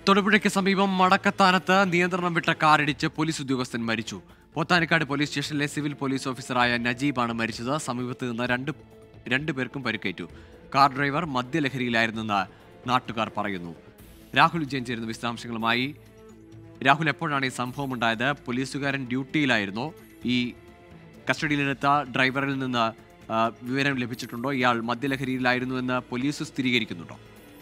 തൊടുപുഴയ്ക്ക് സമീപം മടക്കത്താനത്ത് നിയന്ത്രണം വിട്ട കാറിടിച്ച് പോലീസ് ഉദ്യോഗസ്ഥൻ മരിച്ചു പോത്താനിക്കാട് പോലീസ് സ്റ്റേഷനിലെ സിവിൽ പോലീസ് ഓഫീസറായ നജീബാണ് മരിച്ചത് സമീപത്ത് നിന്ന് രണ്ട് രണ്ടു പേർക്കും പരിക്കേറ്റു കാർ ഡ്രൈവർ മദ്യലഹരിയിലായിരുന്നെന്ന് നാട്ടുകാർ പറയുന്നു രാഹുൽ വിജയൻ ചേരുന്ന വിശദാംശങ്ങളുമായി രാഹുൽ എപ്പോഴാണ് ഈ സംഭവം ഉണ്ടായത് പോലീസുകാരൻ ഡ്യൂട്ടിയിലായിരുന്നോ ഈ കസ്റ്റഡിയിലെടുത്ത ഡ്രൈവറിൽ നിന്ന് ആ, വിവരം ലഭിച്ചിട്ടുണ്ടോ ഇയാൾ മദ്യലഹരിയിലായിരുന്നുവെന്ന് പോലീസ് സ്ഥിരീകരിക്കുന്നുണ്ടോ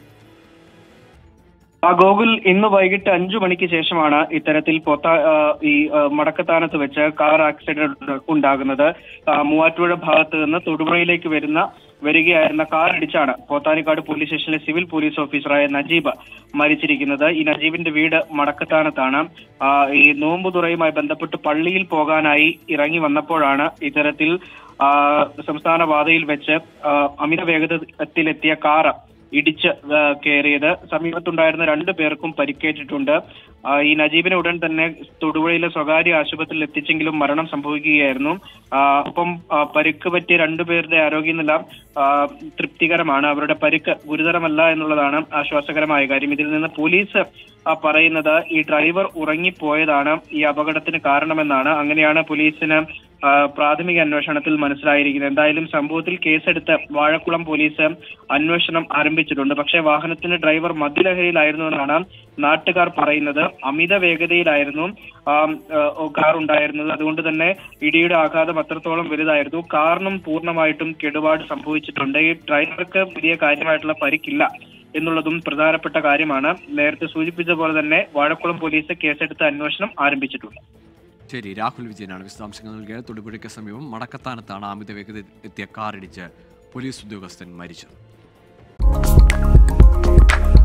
ആ ഗോകുൽ ഇന്ന് വൈകിട്ട് അഞ്ചു മണിക്ക് ശേഷമാണ് ഇത്തരത്തിൽ പൊത്ത ആ, ഈ ആ, മടക്കത്താനത്ത് വെച്ച് കാർ ആക്സിഡന്റ് ഉണ്ടാകുന്നത് ആ, മൂവാറ്റുപുഴ ഭാഗത്ത് നിന്ന് തൊടുപുഴയിലേക്ക് വരുന്ന വരികയായിരുന്ന കാർ ഇടിച്ചാണ് പോത്താനിക്കാട് പോലീസ് സ്റ്റേഷനിലെ സിവിൽ പോലീസ് ഓഫീസറായ നജീബ് മരിച്ചിരിക്കുന്നത് ഈ നജീബിന്റെ വീട് മടക്കത്താനത്താണ് ആ, ഈ നോമ്പ് തുറയുമായി ബന്ധപ്പെട്ട് പള്ളിയിൽ പോകാനായി ഇറങ്ങി വന്നപ്പോഴാണ് ഇത്തരത്തിൽ ആ, സംസ്ഥാന പാതയിൽ വെച്ച് ആ, അമിത വേഗതയിലെത്തിയ കാർ ഇടിച്ച് ആ, കയറിയത് സമീപത്തുണ്ടായിരുന്ന രണ്ടു പേർക്കും പരിക്കേറ്റിട്ടുണ്ട് ആ, ഈ നജീബിനെ ഉടൻ തന്നെ തൊടുപുഴയിലെ സ്വകാര്യ ആശുപത്രിയിൽ എത്തിച്ചെങ്കിലും മരണം സംഭവിക്കുകയായിരുന്നു ആ, ഒപ്പം ആ, പരിക്ക് പറ്റിയ രണ്ടുപേരുടെ ആരോഗ്യനില ആ, തൃപ്തികരമാണ് അവരുടെ പരിക്ക് ഗുരുതരമല്ല എന്നുള്ളതാണ് ആശ്വാസകരമായ കാര്യം ഇതിൽ നിന്ന് പോലീസ് ആ, പറയുന്നത് ഈ ഡ്രൈവർ ഉറങ്ങിപ്പോയതാണ് ഈ അപകടത്തിന് കാരണമെന്നാണ് അങ്ങനെയാണ് പോലീസിന് ആ, പ്രാഥമിക അന്വേഷണത്തിൽ മനസ്സിലായിരിക്കുന്നത് എന്തായാലും സംഭവത്തിൽ കേസെടുത്ത് വാഴക്കുളം പോലീസ് അന്വേഷണം ആരംഭിച്ചിട്ടുണ്ട് പക്ഷേ വാഹനത്തിന്റെ ഡ്രൈവർ മദ്യലഹരിയിലായിരുന്നു എന്നാണ് നാട്ടുകാർ പറയുന്നത് അമിത വേഗതയിലായിരുന്നു ആ, ആ, കാർ ഉണ്ടായിരുന്നത് അതുകൊണ്ട് തന്നെ ഇടിയുടെ ആഘാതം അത്രത്തോളം വലുതായിരുന്നു കാറിനും പൂർണ്ണമായിട്ടും കേടുപാട് സംഭവിച്ചിട്ടുണ്ട് ഈ ഡ്രൈവർക്ക് വലിയ കാര്യമായിട്ടുള്ള പരിക്കില്ല എന്നുള്ളതും പ്രധാനപ്പെട്ട കാര്യമാണ് നേരത്തെ സൂചിപ്പിച്ച പോലെ തന്നെ വാഴക്കുളം പോലീസ് കേസെടുത്ത് അന്വേഷണം ആരംഭിച്ചിട്ടുണ്ട് ശരി രാഹുൽ വിജയനാണ് വിശദാംശങ്ങൾ നൽകിയത് തൊടുപുഴയ്ക്ക് സമീപം മടക്കത്താനത്താണ് അമിത വേഗത എത്തിയ കാറിടിച്ച് പോലീസ് ഉദ്യോഗസ്ഥൻ മരിച്ചത്